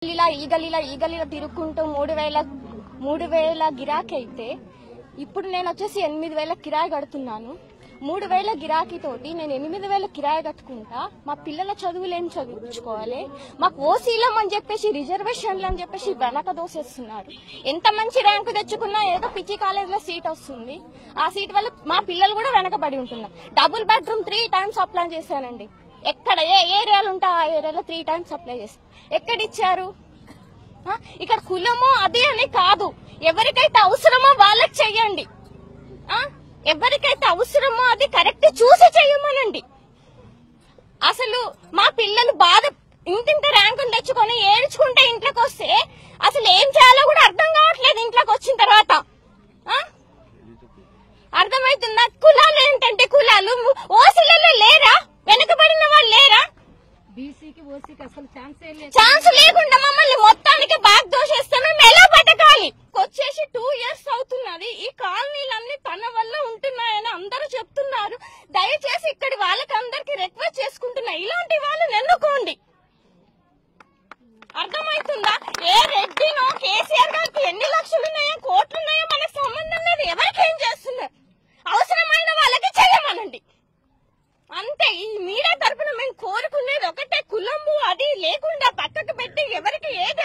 గల్లీలా ఈ గల్లీలా ఈ గల్లీలో తిరుక్కుంటూ మూడు వేల మూడు వేల గిరాకీ అయితే ఇప్పుడు నేను వచ్చేసి ఎనిమిది వేల కిరాయి కడుతున్నాను మూడు వేల గిరాకీ తోటి నేను ఎనిమిది వేల కిరాయి కట్టుకుంటా మా పిల్లల చదువులు ఏం చదివించుకోవాలి మాకు ఓసీలం అని చెప్పేసి రిజర్వేషన్లు అని చెప్పేసి వెనక దోసేస్తున్నారు ఎంత మంచి ర్యాంకు తెచ్చుకున్నా ఏదో పిచ్చి కాలేజ్ లో సీట్ వస్తుంది ఆ సీట్ వల్ల మా పిల్లలు కూడా వెనకబడి ఉంటున్నారు double bedroom three times apply చేశానండి ఎక్కడ ఏ ఏరియాలు ఉంటే ఆ ఏరియాలో త్రీ టైమ్స్ అప్లై చేశాను ఎక్కడ ఇచ్చారు ఆ? ఇక్కడ కులము అది అని కాదు ఎవరికైతే అవసరమో వాళ్ళకి చెయ్యండి ఆ? ఎవరికైతే అవసరమో అది కరెక్ట్ చూసి చెయ్యమనండి అసలు మా పిల్లలు బాధ ఇంతింత ర్యాంకులు తెచ్చుకొని ఏడ్చుకుంటే ఇంట్లోకి వస్తే అసలు ఏం చేయాలో కూడా అర్థం కావట్లేదు ఇంట్లోకి వచ్చిన తర్వాత ఆ? అర్థమవుతుందా కులాలు ఏంటంటే కులాలు ఓసీలలో లేరా వెనుకబడిన వాళ్ళు లేరా బీసీకి ఓసీకి అసలు ఛాన్సే లేదు ఛాన్స్ లేకుండా మమ్మల్ని మొత్తానికి బ్యాక్ దోషేస్తే మేము ఎలా బతకాలి వచ్చేసి టూ ఇయర్స్ అవుతున్నది ఈ కాలనీలన్నీ తన వల్ల ఉంటున్నాయని అందరూ చెప్తున్నారు దయచేసి ఇక్కడి వాళ్ళకి అందరికి రిక్వెస్ట్ చేసుకుంటున్నా ఇలాంటి వాళ్ళని ఎన్నుకోండి అర్థమవుతుందా ఏ రెడ్డినో కేసీఆర్ గారికి ఎన్ని లక్షలు ఉన్నాయో కోట్లు ఉన్నాయో మనకు సంబంధం లేదు ఎవరికి ఏం చేస్తున్నారు అవసరమైన వాళ్ళకి చేయమనండి అంతే ఈ మీడియా తరపున మేము కోరుకునేది ఒకటే కులము అది లేకుండా పక్కకు పెట్టి ఎవరికి ఏది